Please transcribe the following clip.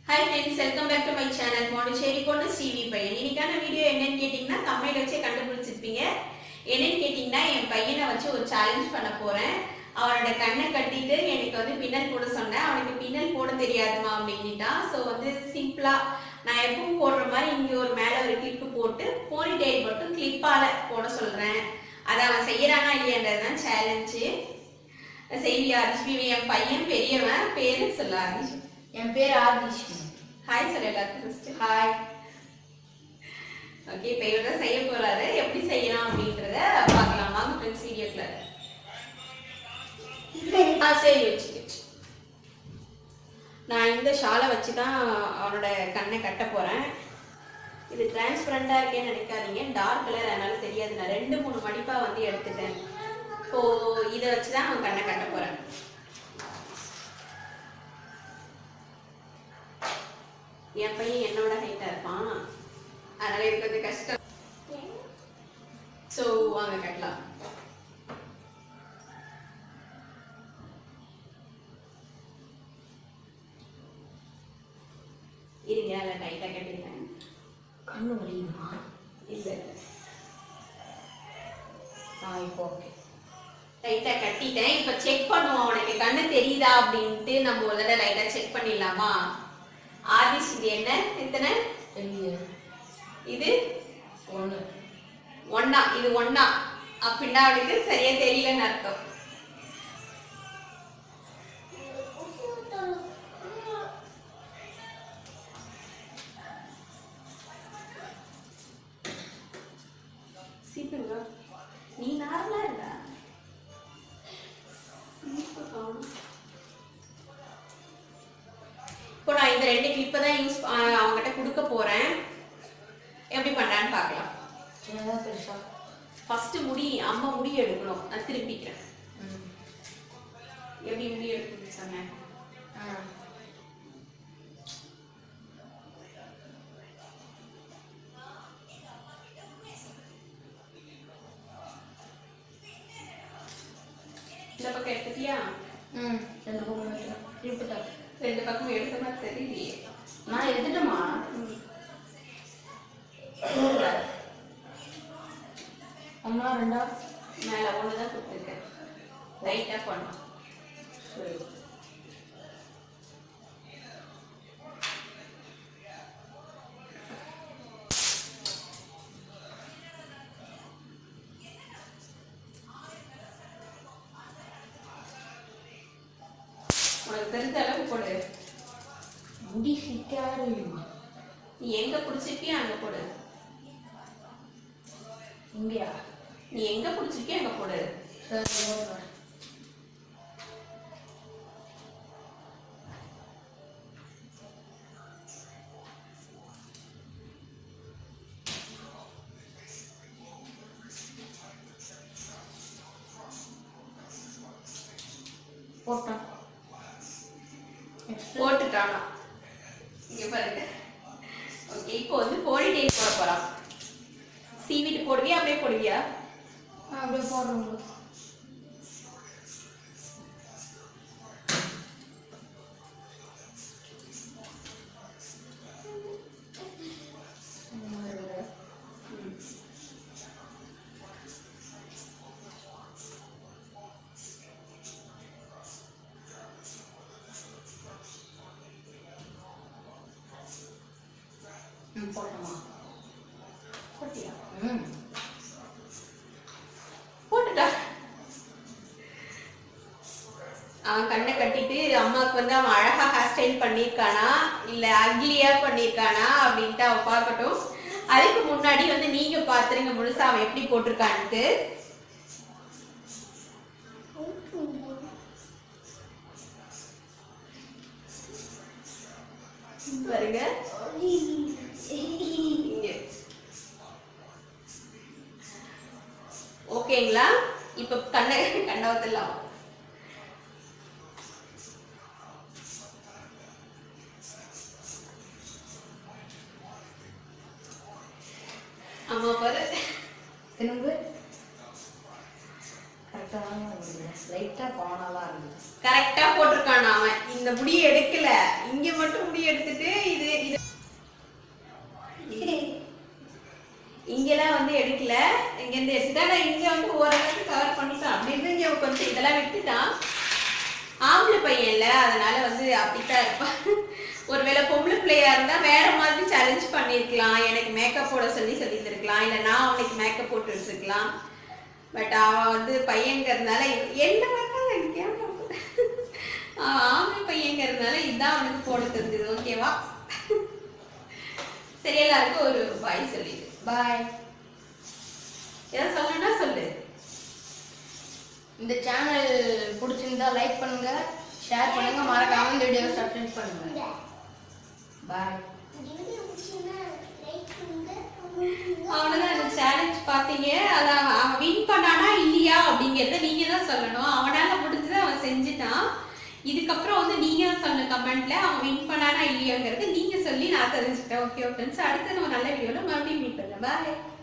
Hi friends welcome back to my channel மாண்டிச்சேரி கொண்டு ஸ்ரீவி பையன் இன்னைக்கான வீடியோ என்னன்னு கேட்டிங்கன்னா தமிழ் வச்சே கண்டுபிடிச்சிருப்பீங்க என்னன்னு கேட்டிங்கன்னா என் பையனை வச்சு ஒரு சேலஞ்ச் பண்ண போறேன் அவனோட கண்ணை கட்டிட்டு எனக்கு வந்து பின்னல் போட சொன்னேன் அவனுக்கு பின்னல் போட தெரியாதுமா அப்படின்னுட்டான் ஸோ வந்து சிம்பிளா நான் எப்பவும் போடுற மாதிரி இங்கே ஒரு மேலே ஒரு கிளிப்பு போட்டு போனி டெயில் மட்டும் கிளிப்பால போட சொல்றேன் அதை அவன் செய்யறானா இல்லையன்றது தான் சேலஞ்சு செய்வியா அரிஷ்மி என் பையன் பெரியவன் பேரு சொல்ல அரிஷ் என் பேர் ஆதிஷ் ஹாய் சார் எல்லாருக்கும் ஃபர்ஸ்ட் ஹாய் ஓகே இப்போ இவர் தான் செய்ய போறாரு எப்படி செய்யலாம் அப்படின்றத பார்க்கலாம் வாங்க ஃப்ரெண்ட்ஸ் வீடியோக்குள்ள ஆ சரி வச்சுக்கிச்சு நான் இந்த ஷாலை வச்சு தான் அவனோட கண்ணை கட்ட போறேன் இது டிரான்ஸ்பரண்டாக இருக்கேன்னு நினைக்காதீங்க டார்க் கலர் அதனால தெரியாது நான் ரெண்டு மூணு மடிப்பா வந்து எடுத்துட்டேன் இப்போ இதை வச்சு தான் அவன் கண்ணை கட்ட போறேன் என் பையன் என்னோட ஹைட்டா இருப்பான் அதனால எனக்கு கொஞ்சம் கஷ்டம் ஸோ வாங்க கட்டலாம் இருங்க அதில் டைட்டாக கட்டிடுறேன் கண்ணு வலியுமா இல்லை ஆ இப்போ ஓகே லைட்டா கட்டிட்டேன் இப்ப செக் பண்ணுவோம் உனக்கு கண்ணு தெரியுதா அப்படின்ட்டு நம்ம ஒரு தடவை லைட்டா செக் பண்ணிடலாமா ஆதிஷ் இது என்ன எத்தனை தெரியல இது ஒன்று ஒண்ணா இது ஒண்ணா அப்படின்னா அவனுக்கு சரியா தெரியலன்னு அர்த்தம் சீக்கிரம் வா. நீ நார்மலா இருக்கா சீக்கிரம் வா. இப்போ நான் இந்த ரெண்டு கிளிப்பை தான் யூஸ் அவங்ககிட்ட கொடுக்க போறேன் எப்படி பண்றான்னு பார்க்கலாம் சின்னதாக பெருசா ஃபர்ஸ்ட் முடி அம்மா முடி எடுக்கணும் நான் திருப்பிக்கிறேன் ம் எப்படி முடி எடுக்கணும்னு சொன்னேன் ஆ இந்த பக்கம் எடுத்துட்டியா ம் ரெண்டு பக்கம் வைக்கிறேன் திருப்பிட்டா ரெண்டு பக்கம் எடுத்த மாதிரி தெரியலையே நான் எடுத்துட்டேமா அம்மா ரெண்டா மேல ஒன்று தான் கொடுத்துருக்கேன் லைட்டாக பண்ணும் சரி உனக்கு தெரிஞ்ச அளவுக்கு போடு முடி சிக்காது நீ எங்க பிடிச்சிருக்கியோ அங்க போடு இங்கேயா நீ எங்க பிடிச்சிருக்கியோ அங்க போடு சரி ஓகே போட்டேன் நெக்ஸ்ட் போட்டுட்டானா இங்க பாருங்க ஓகே இப்போ வந்து போடி டெயில் போட போறான் சீவிட்டு போடுவியா அப்படியே போடுவியா அப்படியே போடுறோம் ம் போட்டோமா போட்டியா ம் போட்டுட்டா அவன் கண்ணை கட்டிட்டு அம்மாவுக்கு வந்து அவன் அழகா ஹேர் ஸ்டைல் பண்ணியிருக்கானா இல்ல அக்லியா பண்ணியிருக்கானா அப்படின்ட்டு அவன் பார்க்கட்டும் அதுக்கு முன்னாடி வந்து நீங்க பாத்துருங்க முழுசா அவன் எப்படி போட்டிருக்கான்ட்டு பாருங்க இங்க ஓகேங்களா இப்ப கண்ணை கண்டவத்தெல்லாம் ஆமா பாரு திரும்ப கரெக்டாக தான் லைட்டாக கோணலாக இருக்குது கரெக்டா போட்டிருக்கான் அவன் இந்த இந்த முடியை எடுக்கல இங்க மட்டும் முடி எடுத்துட்டு இது இது இங்கெல்லாம் வந்து எடுக்கல இங்க இருந்து எடுத்துட்டா நான் இங்க வந்து ஓரளவுக்கு கவர் பண்ணிட்டான் அப்படி இருந்து இங்க கொஞ்சம் இதெல்லாம் விட்டுட்டான் ஆம்பளை பையன்ல அதனால வந்து அப்படித்தான் இருப்பான் ஒருவேளை பொம்பளை பிள்ளையா இருந்தா வேற மாதிரி சேலஞ்ச் பண்ணிருக்கலாம் எனக்கு மேக்கப் போட சொல்லி சொல்லி தருக்கலாம் இல்ல நான் அவனுக்கு மேக்கப் போட்டு வச்சிருக்கலாம் பட் அவன் வந்து பையங்கிறதுனால இவ- என்ன பார்த்தாலும் எனக்கு ஏன் பார்க்கல? அவன் ஆம்பளை பையங்கிறதுனால இதுதான் அவனுக்கு போட தெரிஞ்சது ஓகேவா சரி எல்லாருக்கும் ஒரு பாய் சொல்லிடு பாய் ஏதாவது சொல்லணும்னா சொல்லு இந்த சேனல் பிடிச்சிருந்தா லைக் பண்ணுங்க ஷேர் பண்ணுங்க மறக்காம இந்த வீடியோ சப்ஸ்கிரைப் பண்ணுங்க பாய் அவனதான் அந்த சேலஞ்ச் பாத்தீங்க அதான் அவன் வின் பண்ணானா இல்லையா அப்படிங்கறத நீங்க தான் சொல்லணும் அவனால முடிஞ்சதை அவன் செஞ்சுட்டான் இதுக்கப்புறம் வந்து நீங்க தான் சொல்லணும் கமெண்ட்ல அவன் வின் பண்ணானா இல்லையாங்கிறது நீங்க சொல்லி நான் தெரிஞ்சுக்கிட்டேன் ஓகே ஃப்ரெண்ட்ஸ் அடுத்து நம்ம நல்ல வீடியோல மறுபடியும் மீட் பண்ணலாம் பாய்